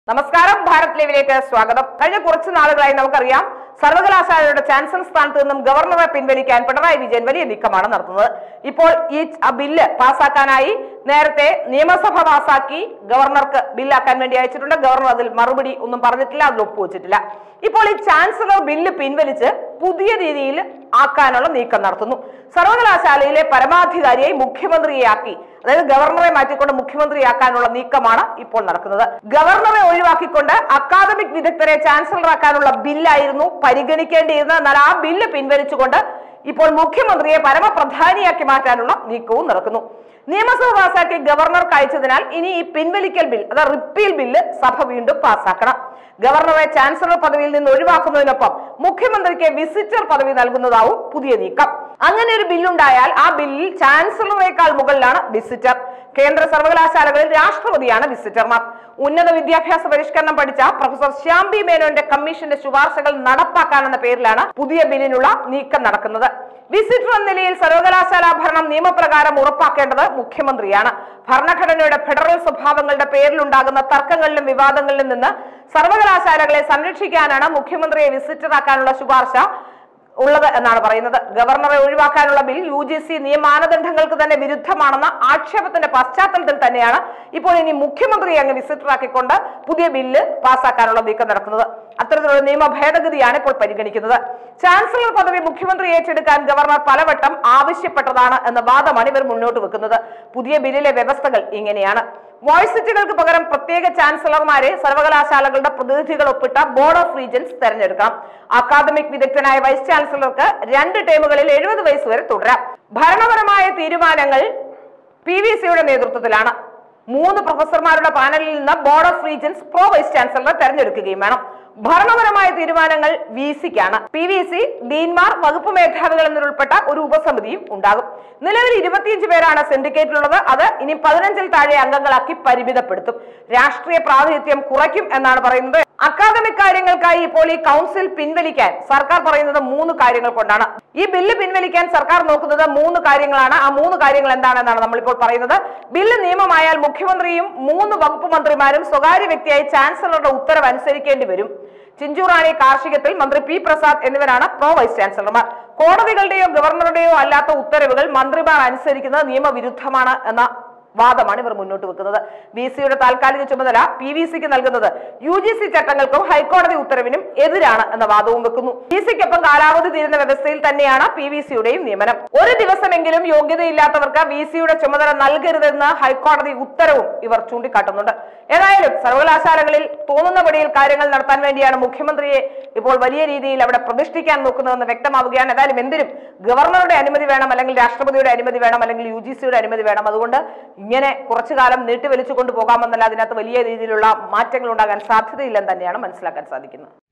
നമസ്കാരം ഭാരത് ലൈവിലേക്ക് സ്വാഗതം കഴിഞ്ഞ കുറച്ച് നാളുകളായി നമുക്കറിയാം സർവകലാശാലയുടെ ചാൻസലർ സ്ഥാനത്ത് നിന്നും ഗവർണറെ പിൻവലിക്കാൻ പിണറായി വിജയൻ വലിയ നീക്കമാണ് നടത്തുന്നത് ഇപ്പോൾ ഈ ച- ബില്ല് പാസ്സാക്കാനായി നേരത്തെ നിയമസഭ പാസ്സാക്കി ഗവർണർക്ക് ബില്ലാക്കാൻ വേണ്ടി അയച്ചിട്ടുണ്ട് ഗവർണർ അതിൽ മറുപടി ഒന്നും പറഞ്ഞിട്ടില്ല അതിൽ ഒപ്പുവെച്ചിട്ടില്ല ഇപ്പോൾ ഈ ചാൻസലർ ബില്ല് പിൻവലിച്ച് പുതിയ രീതിയിൽ ആക്കാനുള്ള നീക്കം നടത്തുന്നു സർവകലാശാലയിലെ പരമാധികാരിയെ മുഖ്യമന്ത്രിയാക്കി അതായത് ഗവർണറെ മാറ്റിക്കൊണ്ട് മുഖ്യമന്ത്രിയാക്കാനുള്ള നീക്കമാണ് ഇപ്പോൾ നടക്കുന്നത് ഗവർണറെ ഒഴിവാക്കിക്കൊണ്ട് അക്കാദമിക് വിദഗ്ധരെ ചാൻസലറാക്കാനുള്ള ബില്ലായിരുന്നു പരിഗണിക്കേണ്ടിയിരുന്നത് എന്നാൽ ആ ബില്ല് പിൻവലിച്ചുകൊണ്ട് ഇപ്പോൾ മുഖ്യമന്ത്രിയെ പരമപ്രധാനിയാക്കി മാറ്റാനുള്ള നീക്കവും നടക്കുന്നു നിയമസഭ പാസാക്കി ഗവർണർക്ക് അയച്ചതിനാൽ ഇനി ഈ പിൻവലിക്കൽ ബിൽ അതായത് റിപ്പീൽ ബില്ല് സഭ വീണ്ടും പാസ്സാക്കണം ഗവർണറെ ചാൻസലർ പദവിയിൽ നിന്ന് ഒഴിവാക്കുന്നതിനൊപ്പം മുഖ്യമന്ത്രിക്ക് വിസിറ്റർ പദവി നൽകുന്നതാവും പുതിയ നീക്കം അങ്ങനെ ഒരു ബില്ലുണ്ടായാൽ ആ ബില്ലിൽ ചാൻസലറേക്കാൾ മുകളിലാണ് വിസിറ്റർ കേന്ദ്ര സർവകലാശാലകളിൽ രാഷ്ട്രപതിയാണ് വിസിറ്റർമാർ ഉന്നത വിദ്യാഭ്യാസ പരിഷ്കരണം പഠിച്ച പ്രൊഫസർ ശ്യാംബി മേനോന്റെ കമ്മീഷന്റെ ശുപാർശകൾ നടപ്പാക്കാനെന്ന പേരിലാണ് പുതിയ ബില്ലിനുള്ള നീക്കം നടക്കുന്നത് വിസിറ്റർ എന്ന നിലയിൽ സർവകലാശാല ഭരണം നിയമപ്രകാരം ഉറപ്പാക്കേണ്ടത് മുഖ്യമന്ത്രിയാണ് ഭരണഘടനയുടെ ഫെഡറൽ സ്വഭാവങ്ങളുടെ പേരിലുണ്ടാകുന്ന തർക്കങ്ങളിലും വിവാദങ്ങളിലും നിന്ന് സർവകലാശാലകളെ സംരക്ഷിക്കാനാണ് മുഖ്യമന്ത്രിയെ വിസിറ്ററാക്കാനുള്ള ശുപാർശ ഉള്ളത് എന്നാണ് പറയുന്നത് ഗവർണറെ ഒഴിവാക്കാനുള്ള ബിൽ യു ജി സി നിയമാനദണ്ഡങ്ങൾക്ക് തന്നെ വിരുദ്ധമാണെന്ന ആക്ഷേപത്തിന്റെ പശ്ചാത്തലത്തിൽ തന്നെയാണ് ഇപ്പോൾ ഇനി മുഖ്യമന്ത്രിയെ അങ്ങ് വിസിറ്ററാക്കിക്കൊണ്ട് പുതിയ ബില്ല് പാസ്സാക്കാനുള്ള നീക്കം നടക്കുന്നത് അത്തരത്തിലുള്ള നിയമ ഭേദഗതിയാണ് ഇപ്പോൾ പരിഗണിക്കുന്നത് ചാൻസലർ പദവി മുഖ്യമന്ത്രി ഏറ്റെടുക്കാൻ ഗവർണർ പലവട്ടം ആവശ്യപ്പെട്ടതാണ് എന്ന വാദമാണ് ഇവർ മുന്നോട്ട് വെക്കുന്നത് പുതിയ ബില്ലിലെ വ്യവസ്ഥകൾ ഇങ്ങനെയാണ് വോയ്സ് സീറ്റുകൾക്ക് പകരം പ്രത്യേക ചാൻസലർമാരെ സർവകലാശാലകളുടെ പ്രതിനിധികൾ ഒപ്പിട്ട ബോർഡ് ഓഫ് റീജൻസ് തെരഞ്ഞെടുക്കണം അക്കാദമിക് വിദഗ്ധനായ വൈസ് ചാൻസലർക്ക് രണ്ട് ടേമുകളിൽ എഴുപത് വയസ്സ് വരെ തുടരാം ഭരണപരമായ തീരുമാനങ്ങൾ പി വി സിയുടെ നേതൃത്വത്തിലാണ് മൂന്ന് പ്രൊഫസർമാരുടെ പാനലിൽ നിന്ന് board of regents pro vice ചാൻസലറെ തെരഞ്ഞെടുക്കുകയും വേണം ഭരണപരമായ തീരുമാനങ്ങൾ വി സിക്കാണ് പി വി സി ഡീൻമാർ വകുപ്പ് മേധാവികൾ എന്നിവരുൾപ്പെട്ട ഒരു ഉപസമിതിയും ഉണ്ടാകും നിലവിൽ ഇരുപത്തിയഞ്ച് പേരാണ് സിൻഡിക്കേറ്റിലുള്ളത് അത് ഇനി പതിനഞ്ചിൽ താഴെ അംഗങ്ങളാക്കി പരിമിതപ്പെടുത്തും രാഷ്ട്രീയ പ്രാതിനിധ്യം കുറയ്ക്കും എന്നാണ് പറയുന്നത് അക്കാദമിക് കാര്യങ്ങൾക്കായി ഇപ്പോൾ ഈ കൗൺസിൽ പിൻവലിക്കാൻ സർക്കാർ പറയുന്നത് മൂന്ന് കാര്യങ്ങൾ കൊണ്ടാണ് ഈ ബില്ല് പിൻവലിക്കാൻ സർക്കാർ നോക്കുന്നത് മൂന്ന് കാര്യങ്ങളാണ് ആ മൂന്ന് കാര്യങ്ങൾ എന്താണെന്നാണ് നമ്മളിപ്പോൾ പറയുന്നത് ബില്ല് നിയമമായാൽ മുഖ്യമന്ത്രിയും മൂന്ന് വകുപ്പ് മന്ത്രിമാരും സ്വകാര്യ വ്യക്തിയായി ചാൻസലറുടെ ഉത്തരവ് അനുസരിക്കേണ്ടി വരും ചിഞ്ചുറാണി കാർഷികത്തിൽ മന്ത്രി പി പ്രസാദ് എന്നിവരാണ് പ്രോ വൈസ് ചാൻസലർമാർ കോടതികളുടെയോ ഗവർണറുടെയോ അല്ലാത്ത ഉത്തരവുകൾ മന്ത്രിമാർ അനുസരിക്കുന്നത് നിയമവിരുദ്ധമാണ് എന്ന വാദമാണ് ഇവർ മുന്നോട്ട് വെക്കുന്നത് വി സിയുടെ താൽക്കാലിക ചുമതല പി വി സിക്ക് നൽകുന്നത് യു ജി സി ചട്ടങ്ങൾക്കും ഹൈക്കോടതി ഉത്തരവിനും എതിരാണ് എന്ന വാദവും വെക്കുന്നു വി സിക്കൊപ്പം കാലാവധി തീരുന്ന വ്യവസ്ഥയിൽ തന്നെയാണ് പി വി സിയുടെയും നിയമനം ഒരു ദിവസമെങ്കിലും യോഗ്യതയില്ലാത്തവർക്ക് വി സിയുടെ ചുമതല നൽകരുതെന്ന് ഹൈക്കോടതി ഉത്തരവും ഇവർ ചൂണ്ടിക്കാട്ടുന്നുണ്ട് ഏതായാലും സർവകലാശാലകളിൽ തോന്നുന്ന പടിയിൽ കാര്യങ്ങൾ നടത്താൻ വേണ്ടിയാണ് മുഖ്യമന്ത്രിയെ ഇപ്പോൾ വലിയ രീതിയിൽ അവിടെ പ്രതിഷ്ഠിക്കാൻ നോക്കുന്നതെന്ന് വ്യക്തമാവുകയാണ് ഏതായാലും എന്തിനും ഗവർണറുടെ അനുമതി വേണം അല്ലെങ്കിൽ രാഷ്ട്രപതിയുടെ അനുമതി വേണം അല്ലെങ്കിൽ യു ജി സിയുടെ അനുമതി വേണം അതുകൊണ്ട് ഇങ്ങനെ കുറച്ചു കാലം നീട്ടിവലിച്ചു കൊണ്ടുപോകാമെന്നല്ല അതിനകത്ത് വലിയ രീതിയിലുള്ള മാറ്റങ്ങൾ ഉണ്ടാകാൻ സാധ്യതയില്ലെന്ന് തന്നെയാണ് മനസ്സിലാക്കാൻ സാധിക്കുന്നത്